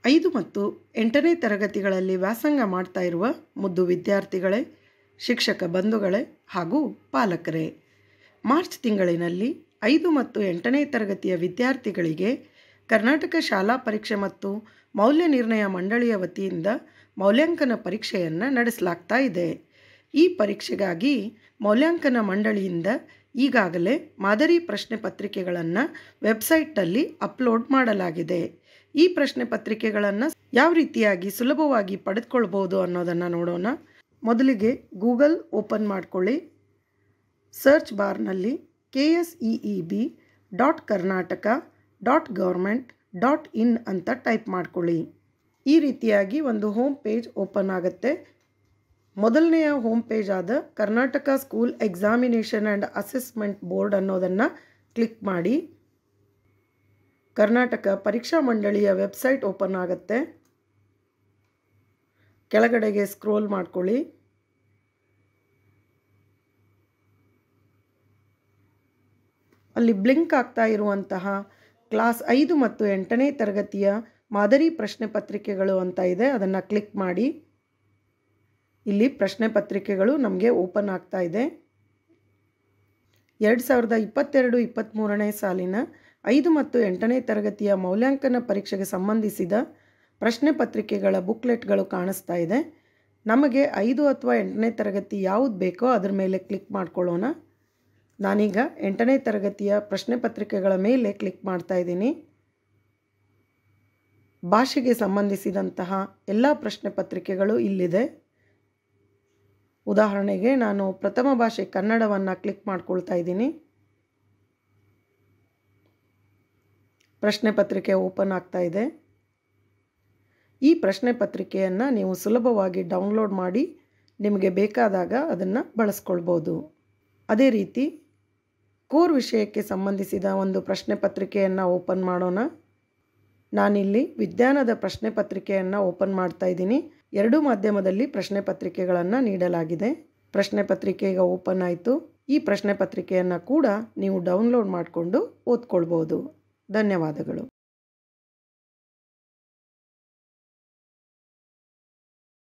ಐದು ಮತ್ತು ಎಂಟನೇ ತರಗತಿಗಳಲ್ಲಿ ವ್ಯಾಸಂಗ ಮಾಡ್ತಾ ಇರುವ ಮುದ್ದು ವಿದ್ಯಾರ್ಥಿಗಳೇ ಶಿಕ್ಷಕ ಬಂಧುಗಳೇ ಹಾಗೂ ಪಾಲಕರೇ ಮಾರ್ಚ್ ತಿಂಗಳಿನಲ್ಲಿ ಐದು ಮತ್ತು ಎಂಟನೇ ತರಗತಿಯ ವಿದ್ಯಾರ್ಥಿಗಳಿಗೆ ಕರ್ನಾಟಕ ಶಾಲಾ ಪರೀಕ್ಷೆ ಮತ್ತು ಮೌಲ್ಯ ನಿರ್ಣಯ ಮಂಡಳಿಯ ವತಿಯಿಂದ ಮೌಲ್ಯಾಂಕನ ಪರೀಕ್ಷೆಯನ್ನು ನಡೆಸಲಾಗ್ತಾ ಇದೆ ಈ ಪರೀಕ್ಷೆಗಾಗಿ ಮೌಲ್ಯಾಂಕನ ಮಂಡಳಿಯಿಂದ ಈಗಾಗಲೇ ಮಾದರಿ ಪ್ರಶ್ನೆ ಪತ್ರಿಕೆಗಳನ್ನು ವೆಬ್ಸೈಟಲ್ಲಿ ಅಪ್ಲೋಡ್ ಮಾಡಲಾಗಿದೆ ಈ ಪ್ರಶ್ನೆ ಪತ್ರಿಕೆಗಳನ್ನು ಯಾವ ರೀತಿಯಾಗಿ ಸುಲಭವಾಗಿ ಪಡೆದುಕೊಳ್ಬೋದು ಅನ್ನೋದನ್ನು ನೋಡೋಣ ಮೊದಲಿಗೆ ಗೂಗಲ್ ಓಪನ್ ಮಾಡ್ಕೊಳ್ಳಿ ಸರ್ಚ್ ಬಾರ್ನಲ್ಲಿ K S E E B dot Karnataka dot government dot in ಅಂತ ಟೈಪ್ ಮಾಡ್ಕೊಳ್ಳಿ ಈ ರೀತಿಯಾಗಿ ಒಂದು ಹೋಮ್ ಪೇಜ್ ಓಪನ್ ಆಗುತ್ತೆ ಮೊದಲನೆಯ ಹೋಮ್ ಪೇಜ್ ಆದ Karnataka school examination and assessment board ಅನ್ನೋದನ್ನು ಕ್ಲಿಕ್ ಮಾಡಿ ಕರ್ನಾಟಕ ಪರೀಕ್ಷಾ ಮಂಡಳಿಯ ವೆಬ್ಸೈಟ್ ಓಪನ್ ಆಗುತ್ತೆ ಕೆಳಗಡೆಗೆ ಸ್ಕ್ರೋಲ್ ಮಾಡ್ಕೊಳ್ಳಿ ಅಲ್ಲಿ ಬ್ಲಿಂಕ್ ಆಗ್ತಾ ಇರುವಂತಹ ಕ್ಲಾಸ್ ಐದು ಮತ್ತು ಎಂಟನೇ ತರಗತಿಯ ಮಾದರಿ ಪ್ರಶ್ನೆ ಪತ್ರಿಕೆಗಳು ಅಂತ ಇದೆ ಅದನ್ನು ಕ್ಲಿಕ್ ಮಾಡಿ ಇಲ್ಲಿ ಪ್ರಶ್ನೆ ಪತ್ರಿಕೆಗಳು ನಮಗೆ ಓಪನ್ ಆಗ್ತಾ ಇದೆ ಎರಡು ಸಾವಿರದ ಇಪ್ಪತ್ತೆರಡು ಇಪ್ಪತ್ತ್ಮೂರನೇ ಸಾಲಿನ ಐದು ಮತ್ತು ಎಂಟನೇ ತರಗತಿಯ ಮೌಲ್ಯಾಂಕನ ಪರೀಕ್ಷೆಗೆ ಸಂಬಂಧಿಸಿದ ಪ್ರಶ್ನೆ ಪತ್ರಿಕೆಗಳ ಬುಕ್ಲೆಟ್ಗಳು ಕಾಣಿಸ್ತಾ ಇದೆ ನಮಗೆ ಐದು ಅಥವಾ ಎಂಟನೇ ತರಗತಿ ಯಾವುದು ಬೇಕೋ ಅದ್ರ ಮೇಲೆ ಕ್ಲಿಕ್ ಮಾಡ್ಕೊಳ್ಳೋಣ ನಾನೀಗ ಎಂಟನೇ ತರಗತಿಯ ಪ್ರಶ್ನೆ ಪತ್ರಿಕೆಗಳ ಮೇಲೆ ಕ್ಲಿಕ್ ಮಾಡ್ತಾ ಇದ್ದೀನಿ ಭಾಷೆಗೆ ಸಂಬಂಧಿಸಿದಂತಹ ಎಲ್ಲ ಪ್ರಶ್ನೆ ಪತ್ರಿಕೆಗಳು ಇಲ್ಲಿದೆ ಉದಾಹರಣೆಗೆ ನಾನು ಪ್ರಥಮ ಭಾಷೆ ಕನ್ನಡವನ್ನು ಕ್ಲಿಕ್ ಮಾಡ್ಕೊಳ್ತಾ ಇದ್ದೀನಿ ಪ್ರಶ್ನೆ ಪತ್ರಿಕೆ ಓಪನ್ ಆಗ್ತಾ ಇದೆ ಈ ಪ್ರಶ್ನೆ ಪತ್ರಿಕೆಯನ್ನು ನೀವು ಸುಲಭವಾಗಿ ಡೌನ್ಲೋಡ್ ಮಾಡಿ ನಿಮಗೆ ಬೇಕಾದಾಗ ಅದನ್ನು ಬಳಸ್ಕೊಳ್ಬೋದು ಅದೇ ರೀತಿ ಕೋರ್ ವಿಷಯಕ್ಕೆ ಸಂಬಂಧಿಸಿದ ಒಂದು ಪ್ರಶ್ನೆ ಪತ್ರಿಕೆಯನ್ನು ಓಪನ್ ಮಾಡೋಣ ನಾನಿಲ್ಲಿ ವಿಜ್ಞಾನದ ಪ್ರಶ್ನೆ ಪತ್ರಿಕೆಯನ್ನು ಓಪನ್ ಮಾಡ್ತಾ ಇದ್ದೀನಿ ಎರಡೂ ಮಾಧ್ಯಮದಲ್ಲಿ ಪ್ರಶ್ನೆ ಪತ್ರಿಕೆಗಳನ್ನು ನೀಡಲಾಗಿದೆ ಪ್ರಶ್ನೆ ಪತ್ರಿಕೆ ಈಗ ಓಪನ್ ಆಯಿತು ಈ ಪ್ರಶ್ನೆ ಪತ್ರಿಕೆಯನ್ನು ಕೂಡ ನೀವು ಡೌನ್ಲೋಡ್ ಮಾಡಿಕೊಂಡು ಓದ್ಕೊಳ್ಬೋದು ಧನ್ಯವಾದಗಳು